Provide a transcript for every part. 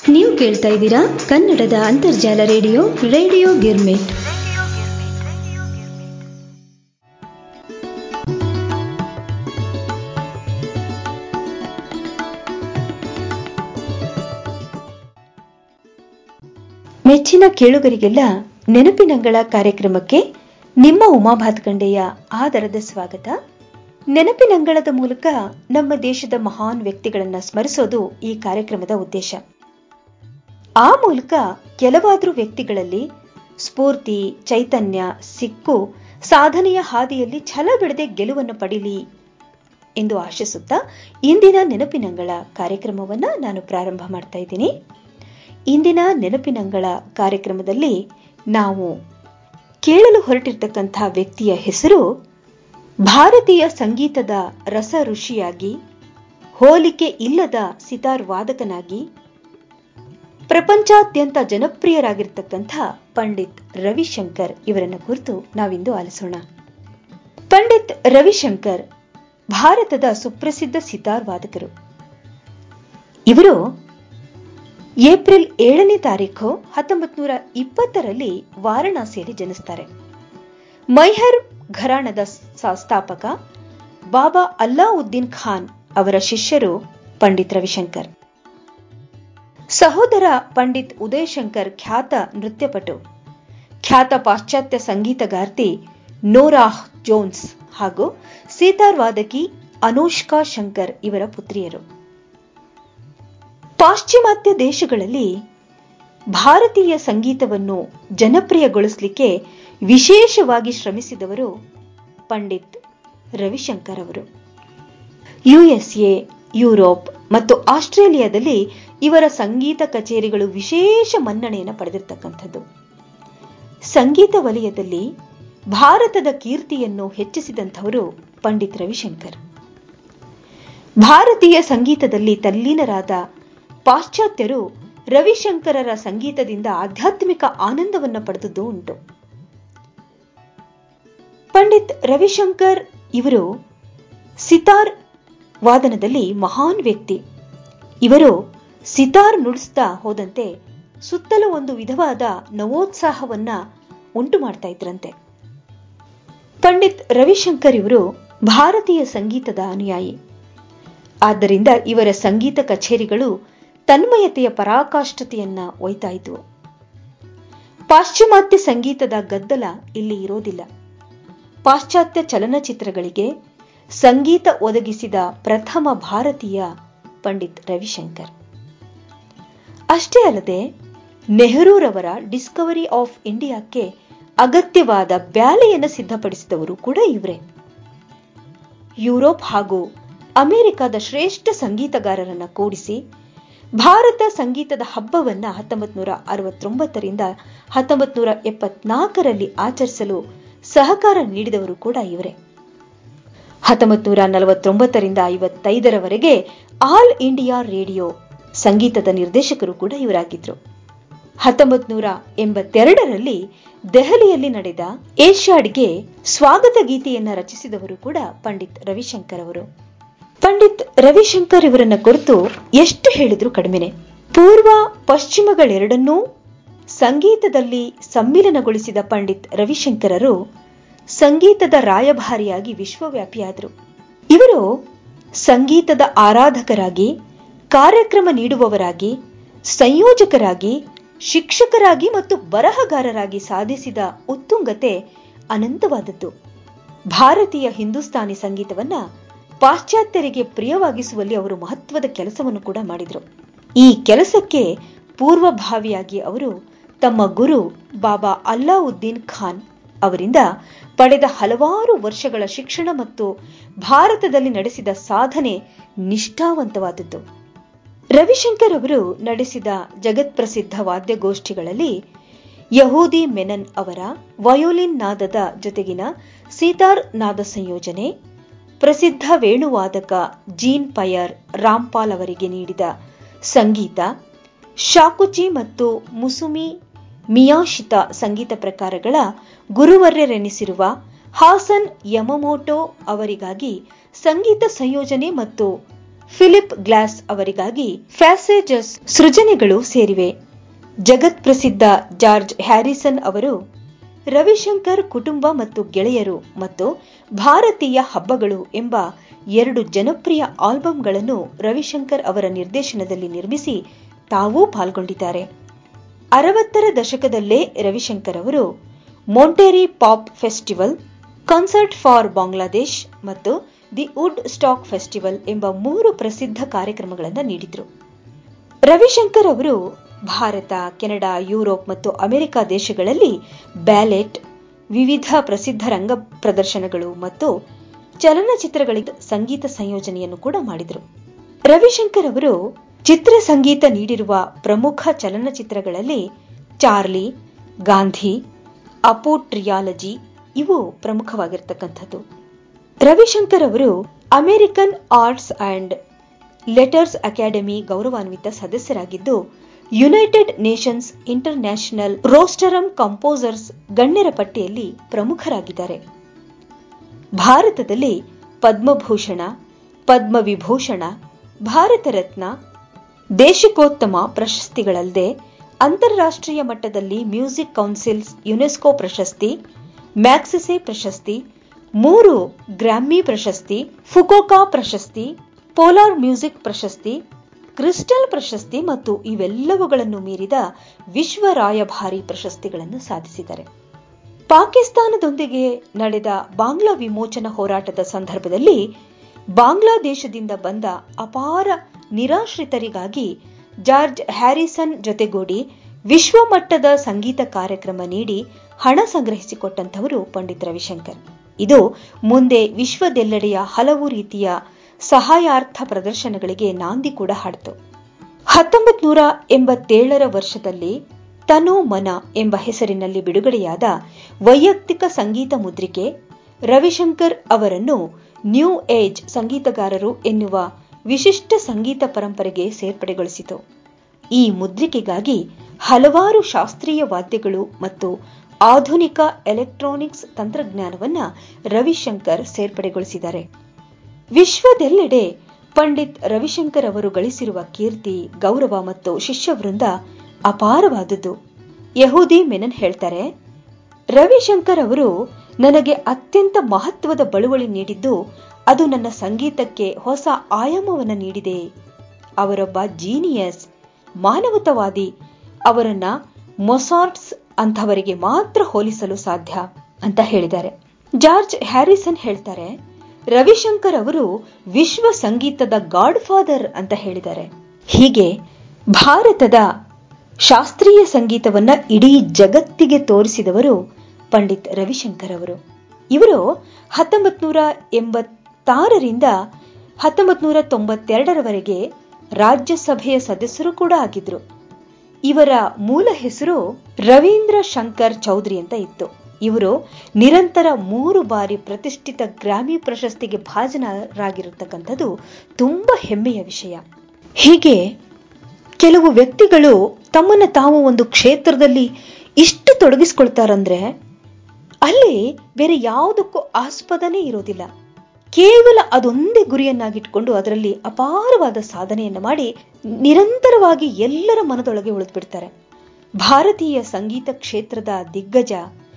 ನೀವು ಕೇಳ್ತಾ ಇದ್ದೀರಾ ಕನ್ನಡದ ಅಂತರ್ಜಾಲ ರೇಡಿಯೋ ರೇಡಿಯೋ ಗಿರ್ಮಿಟ್ ಮೆಚ್ಚಿನ ಕೇಳುಗರಿಗೆಲ್ಲ ನೆನಪಿನಂಗಳ ಕಾರ್ಯಕ್ರಮಕ್ಕೆ ನಿಮ್ಮ ಉಮಾ ಭಾತ್ಕಂಡೆಯ ಆದರದ ಸ್ವಾಗತ ನೆನಪಿನಂಗಳದ ಮೂಲಕ ನಮ್ಮ ದೇಶದ ಮಹಾನ್ ವ್ಯಕ್ತಿಗಳನ್ನ ಸ್ಮರಿಸೋದು ಈ ಕಾರ್ಯಕ್ರಮದ ಉದ್ದೇಶ ಆ ಮೂಲಕ ಕೆಲವಾದ್ರೂ ವ್ಯಕ್ತಿಗಳಲ್ಲಿ ಸ್ಫೂರ್ತಿ ಚೈತನ್ಯ ಸಿಕ್ಕು ಸಾಧನೆಯ ಹಾದಿಯಲ್ಲಿ ಛಲ ಬಿಡದೆ ಗೆಲುವನ್ನು ಪಡೀಲಿ ಎಂದು ಆಶಿಸುತ್ತಾ ಇಂದಿನ ನೆನಪಿನಂಗಳ ಕಾರ್ಯಕ್ರಮವನ್ನ ನಾನು ಪ್ರಾರಂಭ ಮಾಡ್ತಾ ಇದ್ದೀನಿ ಇಂದಿನ ನೆನಪಿನಂಗಳ ಕಾರ್ಯಕ್ರಮದಲ್ಲಿ ನಾವು ಕೇಳಲು ಹೊರಟಿರ್ತಕ್ಕಂಥ ವ್ಯಕ್ತಿಯ ಹೆಸರು ಭಾರತೀಯ ಸಂಗೀತದ ರಸ ಋಷಿಯಾಗಿ ಹೋಲಿಕೆ ಇಲ್ಲದ ಸಿತಾರ್ ವಾದಕನಾಗಿ ಪ್ರಪಂಚಾದ್ಯಂತ ಜನಪ್ರಿಯರಾಗಿರ್ತಕ್ಕಂಥ ಪಂಡಿತ್ ರವಿಶಂಕರ್ ಇವರನ್ನ ಕುರಿತು ನಾವಿಂದು ಆಲಿಸೋಣ ಪಂಡಿತ್ ರವಿಶಂಕರ್ ಭಾರತದ ಸುಪ್ರಸಿದ್ಧ ಸಿತಾರ್ ವಾದಕರು ಇವರು ಏಪ್ರಿಲ್ ಏಳನೇ ತಾರೀಖು ಹತ್ತೊಂಬತ್ ನೂರ ಇಪ್ಪತ್ತರಲ್ಲಿ ವಾರಣಾಸಿಯಲ್ಲಿ ಜನಿಸ್ತಾರೆ ಮೈಹರ್ ಘರಾಣದ ಸ್ಥಾಪಕ ಬಾಬಾ ಅಲ್ಲಾವುದ್ದೀನ್ ಖಾನ್ ಅವರ ಶಿಷ್ಯರು ಪಂಡಿತ್ ರವಿಶಂಕರ್ ಸಹೋದರ ಪಂಡಿತ್ ಉದಯ್ ಶಂಕರ್ ಖ್ಯಾತ ನೃತ್ಯಪಟು ಖ್ಯಾತ ಪಾಶ್ಚಾತ್ಯ ಸಂಗೀತಗಾರ್ತಿ ನೋರಾಹ್ ಜೋನ್ಸ್ ಹಾಗೂ ಸೀತಾರ್ ವಾದಕಿ ಅನುಷ್ಕಾ ಶಂಕರ್ ಇವರ ಪುತ್ರಿಯರು ಪಾಶ್ಚಿಮಾತ್ಯ ದೇಶಗಳಲ್ಲಿ ಭಾರತೀಯ ಸಂಗೀತವನ್ನು ಜನಪ್ರಿಯಗೊಳಿಸಲಿಕ್ಕೆ ವಿಶೇಷವಾಗಿ ಶ್ರಮಿಸಿದವರು ಪಂಡಿತ್ ರವಿಶಂಕರ್ ಅವರು ಯುಎಸ್ಎ ಯುರೋಪ್ ಮತ್ತು ಆಸ್ಟ್ರೇಲಿಯಾದಲ್ಲಿ ಇವರ ಸಂಗೀತ ಕಚೇರಿಗಳು ವಿಶೇಷ ಮನ್ನಣೆಯನ್ನು ಪಡೆದಿರತಕ್ಕಂಥದ್ದು ಸಂಗೀತ ವಲಯದಲ್ಲಿ ಭಾರತದ ಕೀರ್ತಿಯನ್ನು ಹೆಚ್ಚಿಸಿದಂಥವರು ಪಂಡಿತ್ ರವಿಶಂಕರ್ ಭಾರತೀಯ ಸಂಗೀತದಲ್ಲಿ ತಲ್ಲೀನರಾದ ಪಾಶ್ಚಾತ್ಯರು ರವಿಶಂಕರರ ಸಂಗೀತದಿಂದ ಆಧ್ಯಾತ್ಮಿಕ ಆನಂದವನ್ನು ಪಡೆದದ್ದು ಉಂಟು ಪಂಡಿತ್ ರವಿಶಂಕರ್ ಇವರು ಸಿತಾರ್ ವಾದನದಲ್ಲಿ ಮಹಾನ್ ವ್ಯಕ್ತಿ ಇವರು ಸಿತಾರ್ ನುಡಿಸ್ತಾ ಹೋದಂತೆ ಸುತ್ತಲೂ ಒಂದು ವಿಧವಾದ ನವೋತ್ಸಾಹವನ್ನ ಉಂಟು ಮಾಡ್ತಾ ಇದ್ರಂತೆ ಪಂಡಿತ್ ರವಿಶಂಕರ್ ಇವರು ಭಾರತೀಯ ಸಂಗೀತದ ಅನುಯಾಯಿ ಆದ್ದರಿಂದ ಇವರ ಸಂಗೀತ ಕಚೇರಿಗಳು ತನ್ಮಯತೆಯ ಪರಾಕಾಷ್ಠತೆಯನ್ನ ಒಯ್ತಾ ಇದ್ವು ಪಾಶ್ಚಿಮಾತ್ಯ ಸಂಗೀತದ ಗದ್ದಲ ಇಲ್ಲಿ ಇರೋದಿಲ್ಲ ಪಾಶ್ಚಾತ್ಯ ಚಲನಚಿತ್ರಗಳಿಗೆ ಸಂಗೀತ ಒದಗಿಸಿದ ಪ್ರಥಮ ಭಾರತೀಯ ಪಂಡಿತ್ ರವಿಶಂಕರ್ ಅಷ್ಟೇ ಅಲ್ಲದೆ ನೆಹರೂರವರ ಡಿಸ್ಕವರಿ ಆಫ್ ಇಂಡಿಯಾಕ್ಕೆ ಅಗತ್ಯವಾದ ಬ್ಯಾಲೆಯನ್ನು ಸಿದ್ಧಪಡಿಸಿದವರು ಕೂಡ ಇವರೇ ಯುರೋಪ್ ಹಾಗೂ ಅಮೆರಿಕದ ಶ್ರೇಷ್ಠ ಸಂಗೀತಗಾರರನ್ನ ಕೂಡಿಸಿ ಭಾರತ ಸಂಗೀತದ ಹಬ್ಬವನ್ನ ಹತ್ತೊಂಬತ್ ನೂರ ಅರವತ್ತೊಂಬತ್ತರಿಂದ ಹತ್ತೊಂಬತ್ ನೂರ ಎಪ್ಪತ್ನಾಲ್ಕರಲ್ಲಿ ಆಚರಿಸಲು ಸಹಕಾರ ನೀಡಿದವರು ಕೂಡ ಇವರೇ ಹತ್ತೊಂಬತ್ ನೂರ ನಲವತ್ತೊಂಬತ್ತರಿಂದ ಐವತ್ತೈದರವರೆಗೆ ಆಲ್ ಇಂಡಿಯಾ ರೇಡಿಯೋ ಸಂಗೀತದ ನಿರ್ದೇಶಕರು ಕೂಡ ಇವರಾಗಿದ್ರು ಹತ್ತೊಂಬತ್ ನೂರ ಎಂಬತ್ತೆರಡರಲ್ಲಿ ದೆಹಲಿಯಲ್ಲಿ ನಡೆದ ಏಷ್ಯಾಡ್ಗೆ ಸ್ವಾಗತ ಗೀತೆಯನ್ನ ರಚಿಸಿದವರು ಕೂಡ ಪಂಡಿತ್ ರವಿಶಂಕರ್ ಅವರು ಪಂಡಿತ್ ರವಿಶಂಕರ್ ಇವರನ್ನ ಕುರಿತು ಎಷ್ಟು ಹೇಳಿದ್ರು ಕಡಿಮೆನೆ ಪೂರ್ವ ಪಶ್ಚಿಮಗಳೆರಡನ್ನೂ ಸಂಗೀತದಲ್ಲಿ ಸಮ್ಮಿಲನಗೊಳಿಸಿದ ಪಂಡಿತ್ ರವಿಶಂಕರರು ಸಂಗೀತದ ರಾಯಭಾರಿಯಾಗಿ ವಿಶ್ವವ್ಯಾಪಿಯಾದರು ಇವರು ಸಂಗೀತದ ಆರಾಧಕರಾಗಿ ಕಾರ್ಯಕ್ರಮ ನೀಡುವವರಾಗಿ ಸಂಯೋಜಕರಾಗಿ ಶಿಕ್ಷಕರಾಗಿ ಮತ್ತು ಬರಹಗಾರರಾಗಿ ಸಾಧಿಸಿದ ಉತ್ತುಂಗತೆ ಅನಂತವಾದದ್ದು ಭಾರತೀಯ ಹಿಂದೂಸ್ತಾನಿ ಸಂಗೀತವನ್ನ ಪಾಶ್ಚಾತ್ಯರಿಗೆ ಪ್ರಿಯವಾಗಿಸುವಲ್ಲಿ ಅವರು ಮಹತ್ವದ ಕೆಲಸವನ್ನು ಕೂಡ ಮಾಡಿದರು ಈ ಕೆಲಸಕ್ಕೆ ಪೂರ್ವಭಾವಿಯಾಗಿ ಅವರು ತಮ್ಮ ಗುರು ಬಾಬಾ ಅಲ್ಲಾವುದ್ದೀನ್ ಖಾನ್ ಅವರಿಂದ ಪಡೆದ ಹಲವಾರು ವರ್ಷಗಳ ಶಿಕ್ಷಣ ಮತ್ತು ಭಾರತದಲ್ಲಿ ನಡೆಸಿದ ಸಾಧನೆ ನಿಷ್ಠಾವಂತವಾದದ್ದು ರವಿಶಂಕರ್ ಅವರು ನಡೆಸಿದ ಜಗತ್ಪ್ರಸಿದ್ಧ ವಾದ್ಯಗೋಷ್ಠಿಗಳಲ್ಲಿ ಯಹೂದಿ ಮೆನನ್ ಅವರ ವಯೋಲಿನ್ ನಾದದ ಜೊತೆಗಿನ ಸೀತಾರ್ ನಾದ ಸಂಯೋಜನೆ ಪ್ರಸಿದ್ಧ ವೇಣುವಾದಕ ಜೀನ್ ಪಯರ್ ರಾಮ್ಪಾಲ್ ಅವರಿಗೆ ನೀಡಿದ ಸಂಗೀತ ಶಾಕುಚಿ ಮತ್ತು ಮುಸುಮಿ ಮಿಯಾಶಿತ ಸಂಗೀತ ಪ್ರಕಾರಗಳ ಗುರುವರ್ಯರೆನಿಸಿರುವ ಹಾಸನ್ ಯಮಮೋಟೋ ಅವರಿಗಾಗಿ ಸಂಗೀತ ಸಂಯೋಜನೆ ಮತ್ತು ಫಿಲಿಪ್ ಗ್ಲಾಸ್ ಅವರಿಗಾಗಿ ಫ್ಯಾಸೇಜಸ್ ಸೃಜನೆಗಳು ಸೇರಿವೆ ಜಗತ್ ಪ್ರಸಿದ್ಧ ಜಾರ್ಜ್ ಹ್ಯಾರಿಸನ್ ಅವರು ರವಿಶಂಕರ್ ಕುಟುಂಬ ಮತ್ತು ಗೆಳೆಯರು ಮತ್ತು ಭಾರತೀಯ ಹಬ್ಬಗಳು ಎಂಬ ಎರಡು ಜನಪ್ರಿಯ ಆಲ್ಬಂಗಳನ್ನು ರವಿಶಂಕರ್ ಅವರ ನಿರ್ದೇಶನದಲ್ಲಿ ನಿರ್ಮಿಸಿ ತಾವೂ ಪಾಲ್ಗೊಂಡಿದ್ದಾರೆ ಅರವತ್ತರ ದಶಕದಲ್ಲೇ ರವಿಶಂಕರ್ ಅವರು Monterey Pop Festival Concert for Bangladesh ಮತ್ತು ದಿ ವುಡ್ ಸ್ಟಾಕ್ ಫೆಸ್ಟಿವಲ್ ಎಂಬ ಮೂರು ಪ್ರಸಿದ್ಧ ಕಾರ್ಯಕ್ರಮಗಳನ್ನು ನೀಡಿದರು ರವಿಶಂಕರ್ ಅವರು ಭಾರತ ಕೆನಡಾ ಯುರೋಪ್ ಮತ್ತು ಅಮೆರಿಕ ದೇಶಗಳಲ್ಲಿ ಬ್ಯಾಲೆಟ್ ವಿವಿಧ ಪ್ರಸಿದ್ಧ ರಂಗ ಪ್ರದರ್ಶನಗಳು ಮತ್ತು ಚಲನಚಿತ್ರಗಳಿಗೆ ಸಂಗೀತ ಸಂಯೋಜನೆಯನ್ನು ಕೂಡ ಮಾಡಿದರು ರವಿಶಂಕರ್ ಅವರು ಚಿತ್ರ ಸಂಗೀತ ನೀಡಿರುವ ಪ್ರಮುಖ ಚಲನಚಿತ್ರಗಳಲ್ಲಿ ಚಾರ್ಲಿ ಗಾಂಧಿ ಅಪೋ ಟ್ರಿಯಾಲಜಿ ಇವು ಪ್ರಮುಖವಾಗಿರ್ತಕ್ಕಂಥದ್ದು ರವಿಶಂಕರ್ ಅವರು American Arts and Letters Academy ಗೌರವಾನ್ವಿತ ಸದಸ್ಯರಾಗಿದ್ದು United Nations International Rostrum Composers ಗಣ್ಯರ ಪಟ್ಟಿಯಲ್ಲಿ ಪ್ರಮುಖರಾಗಿದ್ದಾರೆ ಭಾರತದಲ್ಲಿ ಪದ್ಮಭೂಷಣ ಪದ್ಮವಿಭೂಷಣ ಭಾರತ ರತ್ನ ದೇಶಿಕೋತ್ತಮ ಪ್ರಶಸ್ತಿಗಳಲ್ಲದೆ ಅಂತಾರಾಷ್ಟ್ರೀಯ ಮಟ್ಟದಲ್ಲಿ ಮ್ಯೂಸಿಕ್ ಕೌನ್ಸಿಲ್ಸ್ ಯುನೆಸ್ಕೋ ಪ್ರಶಸ್ತಿ ಮ್ಯಾಕ್ಸೆಸೆ ಪ್ರಶಸ್ತಿ ಮೂರು ಗ್ರಾಮ್ಮಿ ಪ್ರಶಸ್ತಿ ಫುಕೋಕಾ ಪ್ರಶಸ್ತಿ ಪೋಲಾರ್ ಮ್ಯೂಸಿಕ್ ಪ್ರಶಸ್ತಿ ಕ್ರಿಸ್ಟಲ್ ಪ್ರಶಸ್ತಿ ಮತ್ತು ಇವೆಲ್ಲವುಗಳನ್ನು ಮೀರಿದ ವಿಶ್ವ ರಾಯಭಾರಿ ಪ್ರಶಸ್ತಿಗಳನ್ನು ಸಾಧಿಸಿದ್ದಾರೆ ಪಾಕಿಸ್ತಾನದೊಂದಿಗೆ ನಡೆದ ಬಾಂಗ್ಲಾ ವಿಮೋಚನಾ ಹೋರಾಟದ ಸಂದರ್ಭದಲ್ಲಿ ಬಾಂಗ್ಲಾದೇಶದಿಂದ ಬಂದ ಅಪಾರ ನಿರಾಶ್ರಿತರಿಗಾಗಿ ಜಾರ್ಜ್ ಹ್ಯಾರಿಸನ್ ಜೊತೆಗೂಡಿ ವಿಶ್ವಮಟ್ಟದ ಸಂಗೀತ ಕಾರ್ಯಕ್ರಮ ನೀಡಿ ಹಣ ಸಂಗ್ರಹಿಸಿಕೊಟ್ಟಂತವರು ಪಂಡಿತ್ ರವಿಶಂಕರ್ ಇದು ಮುಂದೆ ವಿಶ್ವದೆಲ್ಲೆಡೆಯ ಹಲವು ರೀತಿಯ ಸಹಾಯಾರ್ಥ ಪ್ರದರ್ಶನಗಳಿಗೆ ನಾಂದಿ ಕೂಡ ಹಾಡಿತು ಹತ್ತೊಂಬತ್ ನೂರ ಎಂಬತ್ತೇಳರ ವರ್ಷದಲ್ಲಿ ತನು ಮನ ಎಂಬ ಹೆಸರಿನಲ್ಲಿ ಬಿಡುಗಡೆಯಾದ ವೈಯಕ್ತಿಕ ಸಂಗೀತ ಮುದ್ರಿಕೆ ರವಿಶಂಕರ್ ಅವರನ್ನು ನ್ಯೂ ಏಜ್ ಸಂಗೀತಗಾರರು ಎನ್ನುವ ವಿಶಿಷ್ಟ ಸಂಗೀತ ಪರಂಪರೆಗೆ ಸೇರ್ಪಡೆಗೊಳಿಸಿತು ಈ ಮುದ್ರಿಕೆಗಾಗಿ ಹಲವಾರು ಶಾಸ್ತ್ರೀಯ ವಾದ್ಯಗಳು ಮತ್ತು ಆಧುನಿಕ ಎಲೆಕ್ಟ್ರಾನಿಕ್ಸ್ ತಂತ್ರಜ್ಞಾನವನ್ನ ರವಿಶಂಕರ್ ಸೇರ್ಪಡೆಗೊಳಿಸಿದ್ದಾರೆ ವಿಶ್ವದೆಲ್ಲೆಡೆ ಪಂಡಿತ್ ರವಿಶಂಕರ್ ಅವರು ಗಳಿಸಿರುವ ಕೀರ್ತಿ ಗೌರವ ಮತ್ತು ಶಿಷ್ಯವೃಂದ ಅಪಾರವಾದುದು ಯಹೂದಿ ಮೆನನ್ ಹೇಳ್ತಾರೆ ರವಿಶಂಕರ್ ಅವರು ನನಗೆ ಅತ್ಯಂತ ಮಹತ್ವದ ಬಳುವಳಿ ನೀಡಿದ್ದು ಅದು ನನ್ನ ಸಂಗೀತಕ್ಕೆ ಹೊಸ ಆಯಾಮವನ್ನು ನೀಡಿದೆ ಅವರೊಬ್ಬ ಜೀನಿಯಸ್ ಮಾನವತವಾದಿ ಅವರನ್ನ ಮೊಸಾರ್ಟ್ಸ್ ಅಂಥವರಿಗೆ ಮಾತ್ರ ಹೋಲಿಸಲು ಸಾಧ್ಯ ಅಂತ ಹೇಳಿದ್ದಾರೆ ಜಾರ್ಜ್ ಹ್ಯಾರಿಸನ್ ಹೇಳ್ತಾರೆ ರವಿಶಂಕರ್ ಅವರು ವಿಶ್ವ ಸಂಗೀತದ ಗಾಡ್ ಫಾದರ್ ಅಂತ ಹೇಳಿದ್ದಾರೆ ಹೀಗೆ ಭಾರತದ ಶಾಸ್ತ್ರೀಯ ಸಂಗೀತವನ್ನ ಇಡೀ ಜಗತ್ತಿಗೆ ತೋರಿಸಿದವರು ಪಂಡಿತ್ ರವಿಶಂಕರ್ ಅವರು ಇವರು ಹತ್ತೊಂಬತ್ ನೂರ ಎಂಬತ್ತಾರರಿಂದ ಹತ್ತೊಂಬತ್ ನೂರ ತೊಂಬತ್ತೆರಡರವರೆಗೆ ರಾಜ್ಯಸಭೆಯ ಸದಸ್ಯರು ಕೂಡ ಆಗಿದ್ರು ಇವರ ಮೂಲ ಹೆಸರು ರವೀಂದ್ರ ಶಂಕರ್ ಚೌಧರಿ ಅಂತ ಇತ್ತು ಇವರು ನಿರಂತರ ಮೂರು ಬಾರಿ ಪ್ರತಿಷ್ಠಿತ ಗ್ರಾಮಿ ಪ್ರಶಸ್ತಿಗೆ ಭಾಜನರಾಗಿರತಕ್ಕಂಥದ್ದು ತುಂಬಾ ಹೆಮ್ಮೆಯ ವಿಷಯ ಹೀಗೆ ಕೆಲವು ವ್ಯಕ್ತಿಗಳು ತಮ್ಮನ್ನ ತಾವು ಒಂದು ಕ್ಷೇತ್ರದಲ್ಲಿ ಇಷ್ಟು ತೊಡಗಿಸ್ಕೊಳ್ತಾರಂದ್ರೆ ಅಲ್ಲಿ ಬೇರೆ ಯಾವುದಕ್ಕೂ ಆಸ್ಪದನೇ ಇರೋದಿಲ್ಲ ಕೇವಲ ಅದೊಂದೇ ಗುರಿಯನ್ನಾಗಿಟ್ಕೊಂಡು ಅದರಲ್ಲಿ ಅಪಾರವಾದ ಸಾಧನೆಯನ್ನು ಮಾಡಿ ನಿರಂತರವಾಗಿ ಎಲ್ಲರ ಮನದೊಳಗೆ ಉಳಿದ್ಬಿಡ್ತಾರೆ ಭಾರತೀಯ ಸಂಗೀತ ಕ್ಷೇತ್ರದ ದಿಗ್ಗಜ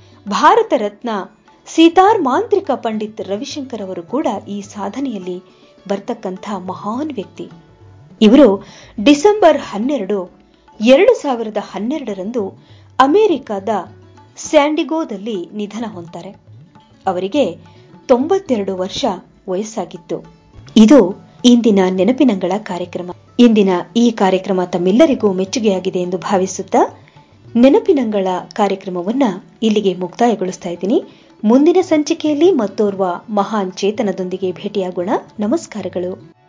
ಭಾರತ ರತ್ನ ಸೀತಾರ್ ಮಾಂತ್ರಿಕ ಪಂಡಿತ್ ರವಿಶಂಕರ್ ಅವರು ಕೂಡ ಈ ಸಾಧನೆಯಲ್ಲಿ ಬರ್ತಕ್ಕಂಥ ಮಹಾನ್ ವ್ಯಕ್ತಿ ಇವರು ಡಿಸೆಂಬರ್ ಹನ್ನೆರಡು ಎರಡು ಸಾವಿರದ ಹನ್ನೆರಡರಂದು ಅಮೆರಿಕದ ಸ್ಯಾಂಡಿಗೋದಲ್ಲಿ ನಿಧನ ಹೊಂತಾರೆ ಅವರಿಗೆ ತೊಂಬತ್ತೆರಡು ವರ್ಷ ವಯಸ್ಸಾಗಿತ್ತು ಇದು ಇಂದಿನ ನೆನಪಿನಂಗಳ ಕಾರ್ಯಕ್ರಮ ಇಂದಿನ ಈ ಕಾರ್ಯಕ್ರಮ ತಮ್ಮೆಲ್ಲರಿಗೂ ಮೆಚ್ಚುಗೆಯಾಗಿದೆ ಎಂದು ಭಾವಿಸುತ್ತಾ ನೆನಪಿನಂಗಳ ಕಾರ್ಯಕ್ರಮವನ್ನ ಇಲ್ಲಿಗೆ ಮುಕ್ತಾಯಗೊಳಿಸ್ತಾ ಇದ್ದೀನಿ ಮುಂದಿನ ಸಂಚಿಕೆಯಲ್ಲಿ ಮತ್ತೋರ್ವ ಮಹಾನ್ ಚೇತನದೊಂದಿಗೆ ಭೇಟಿಯಾಗೋಣ ನಮಸ್ಕಾರಗಳು